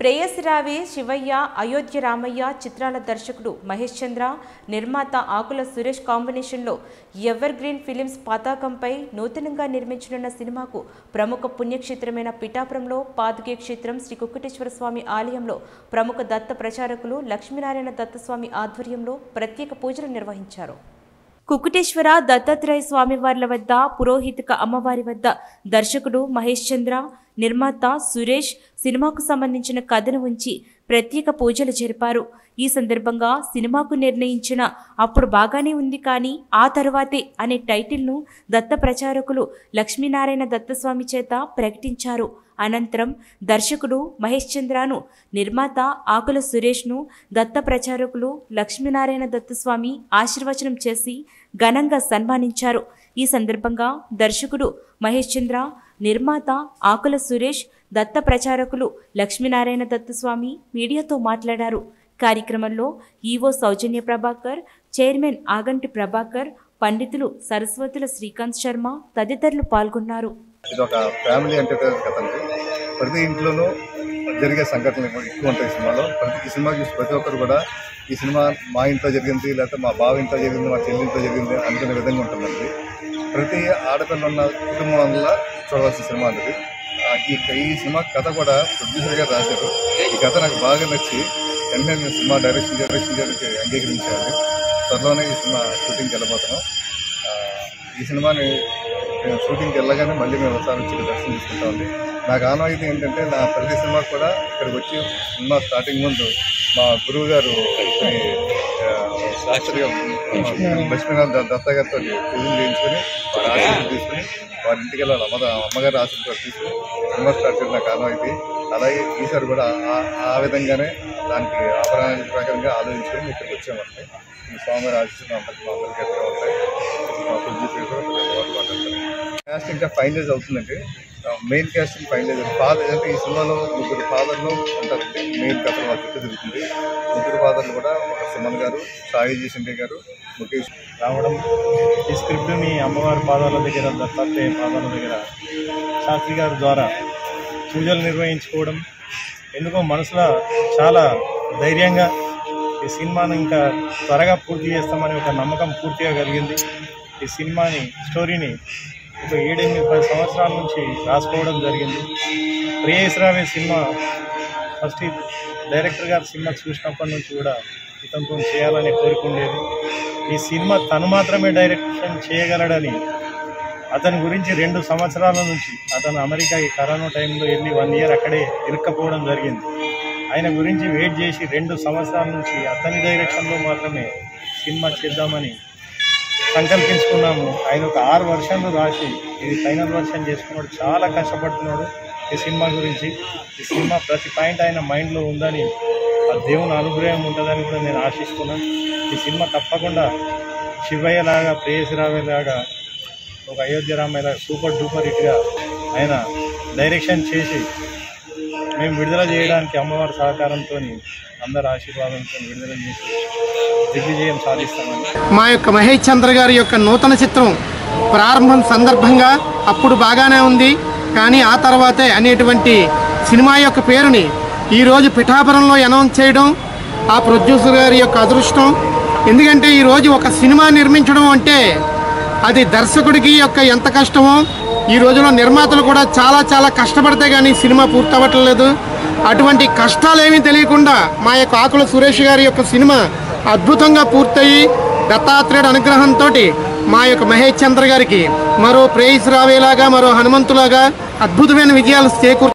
ప్రేయసిరావి శివయ్య అయోధ్య రామయ్య చిత్రాల దర్శకుడు మహేష్ చంద్ర నిర్మాత ఆకుల సురేష్ కాంబినేషన్లో ఎవర్ గ్రీన్ ఫిలిమ్స్ పతాకంపై నూతనంగా నిర్మించనున్న సినిమాకు ప్రముఖ పుణ్యక్షేత్రమైన పిఠాపురంలో పాదుకే క్షేత్రం శ్రీ కుక్కటేశ్వర స్వామి ఆలయంలో ప్రముఖ దత్త ప్రచారకులు లక్ష్మీనారాయణ దత్తస్వామి ఆధ్వర్యంలో ప్రత్యేక పూజలు నిర్వహించారు కుకుటేశ్వర దత్తాత్రేయ స్వామివార్ల వద్ద పురోహితిక అమ్మవారి వద్ద దర్శకుడు మహేష్ చంద్ర నిర్మాత సురేష్ సినిమాకు సంబంధించిన కథను ఉంచి ప్రత్యేక పూజలు జరిపారు ఈ సందర్భంగా సినిమాకు నిర్ణయించిన అప్పుడు బాగానే ఉంది కానీ ఆ తరువాతే అనే టైటిల్ను దత్త ప్రచారకులు లక్ష్మీనారాయణ దత్తస్వామి చేత ప్రకటించారు అనంతరం దర్శకుడు మహేష్ చంద్రను నిర్మాత ఆకుల సురేష్ను దత్త ప్రచారకులు లక్ష్మీనారాయణ దత్తస్వామి ఆశీర్వచనం చేసి ఘనంగా సన్మానించారు ఈ సందర్భంగా దర్శకుడు మహేష్ చంద్ర నిర్మాత ఆకుల సురేష్ దత్త ప్రచారకులు లక్ష్మీనారాయణ దత్తస్వామి మీడియాతో మాట్లాడారు కార్యక్రమంలో ఈవో సౌజన్య ప్రభాకర్ చైర్మన్ ఆగంటి ప్రభాకర్ పండితులు సరస్వతుల శ్రీకాంత్ శర్మ తదితరులు పాల్గొన్నారు ఇది ఒక ఫ్యామిలీ ఎంటర్టైనర్ కథ అండి ప్రతి ఇంట్లోనూ జరిగే సంఘటనలు ఎక్కువ- ఎక్కువ ఉంటాయి ఈ సినిమాలో ప్రతి ఈ సినిమా చూసి ప్రతి ఒక్కరు కూడా ఈ సినిమా మా ఇంట్లో జరిగింది లేకపోతే మా బావ ఇంట్లో జరిగింది మా చెల్లి ఇంట్లో జరిగింది అనుకునే విధంగా ఉంటుందండి ప్రతి ఆడపిల్ల ఉన్న కుటుంబం వల్ల చూడవలసిన సినిమా అనేది ఆ, ఈ ఈ సినిమా కథ కూడా ప్రొడ్యూసర్ గారు రాశారు ఈ కథ నాకు బాగా నచ్చి వెంటనే నేను సినిమా డైరెక్షన్ డైరెక్షన్ గారికి అంగీకరించాను త్వరలోనే ఈ సినిమా షూటింగ్కి వెళ్ళబోతున్నాం ఆ, ఈ సినిమాని మేము షూటింగ్కి వెళ్ళగానే మళ్ళీ మేము ఒకసారి వచ్చి ఇక్కడ దర్శనం తీసుకుంటామండి నాకు ఆనవాయితీ ఏంటంటే నా ప్రతి సినిమా కూడా ఇక్కడికి వచ్చి సినిమా స్టార్టింగ్ ముందు మా గురువు గారు ఈ, ఆ, శాస్త్రీయ లక్ష్మీనాథ్ దత్త గారితో పూజలు చేయించుకొని వారి ఆశీస్సులు తీసుకుని వారి ఇంటికి వెళ్ళాలి అమ్మ అమ్మగారి ఆశీస్సులు తీసుకుని సినిమా స్టార్ట్ చేయడం నాకు ఆనవాయితీ అలాగే ఈసారి కూడా ఆ- ఆ విధంగానే దానికి ఆభరణ ప్రకారంగా ఆలోచించుకొని ఇక్కడికి వచ్చామండి ఈ స్వామివారి ఆశీస్సులు అందరికీ మా అందరికీ ఎదురుగా ఉంటాయి మా ప్రొడ్యూసర్ కూడా ప్రతి ఒక్కరు మాట్లాడతారు క్యాస్ట్ ఇంకా ఫైనలైజ్ అవుతుందండి మెయిన్ క్యాస్టింగ్ ఫైనలైజ్ ఫాదర్ అంటే ఈ సినిమాలో ముగ్గురు ఫాదర్లు ఉంటారండి మెయిన్ కథ మా చుట్టూ తిరుగుతుంది ముగ్గురు ఫాదర్లు కూడా ఒక సుమన్ గారు సాయి సిండే గారు ముఖేష్ రావడం ఈ స్క్రిప్ట్ని అమ్మవారి పాదాల దగ్గర దత్తాత్రేయ పాదాల దగ్గర శాస్త్రి గారి ద్వారా పూజలు నిర్వహించుకోవడం ఎందుకో మనసులో చాలా ధైర్యంగా ఈ సినిమాను ఇంకా త్వరగా పూర్తి చేస్తామని ఒక నమ్మకం పూర్తిగా కలిగింది ఈ సినిమాని స్టోరీని ఒక ఏడెనిమిది పది సంవత్సరాల నుంచి రాసుకోవడం జరిగింది ప్రియేశ్రావే సినిమా ఫస్ట్ ఈ డైరెక్టర్ గారు సినిమా చూసినప్పటి నుంచి కూడా ఇతనితో చేయాలనే కోరిక ఉండేది ఈ సినిమా తను మాత్రమే డైరెక్షన్ చేయగలడని అతని గురించి రెండు సంవత్సరాల నుంచి అతను అమెరికా ఈ కరోనా టైంలో వెళ్ళి వన్ ఇయర్ అక్కడే ఇరుక్కపోవడం జరిగింది ఆయన గురించి వెయిట్ చేసి రెండు సంవత్సరాల నుంచి అతని డైరెక్షన్లో మాత్రమే సినిమా చేద్దామని సంకల్పించుకున్నాము ఆయన ఒక ఆరు వర్షన్లు రాసి ఇది ఫైనల్ వర్షన్ చేసుకున్నాడు చాలా కష్టపడుతున్నాడు ఈ సినిమా గురించి ఈ సినిమా ప్రతి పాయింట్ ఆయన మైండ్లో ఉందని ఆ దేవుని అనుగ్రహం ఉంటుందని కూడా నేను ఆశిస్తున్నాను ఈ సినిమా తప్పకుండా శివయ్య లాగా ప్రేయసిరావే లాగా ఒక అయోధ్య రామయ్య లాగా సూపర్ డూపర్ హిట్గా ఆయన డైరెక్షన్ చేసి మేము విడుదల చేయడానికి అమ్మవారి సహకారంతో అందరి ఆశీర్వాదంతో విడుదల చేసి దిగ్విజయం సాధిస్తామని మా యొక్క మహేష్ చంద్ర గారి యొక్క నూతన చిత్రం ప్రారంభం సందర్భంగా అప్పుడు బాగానే ఉంది కానీ ఆ తర్వాతే అనేటువంటి సినిమా యొక్క పేరుని ఈరోజు పిఠాపురంలో అనౌన్స్ చేయడం ఆ ప్రొడ్యూసర్ గారి యొక్క అదృష్టం ఎందుకంటే ఈరోజు ఒక సినిమా నిర్మించడం అంటే అది దర్శకుడికి యొక్క ఎంత కష్టమో ఈ రోజులో నిర్మాతలు కూడా చాలా చాలా కష్టపడితే కానీ సినిమా పూర్తవ్వట్లేదు అటువంటి కష్టాలేమీ తెలియకుండా మా యొక్క ఆకుల సురేష్ గారి యొక్క సినిమా అద్భుతంగా పూర్తయి దత్తాత్రేయుడు అనుగ్రహంతో మా యొక్క మహేష్ చంద్ర గారికి మరో ప్రేయస్ రావేలాగా మరో హనుమంతులాగా అద్భుతమైన విజయాలు చేకూర్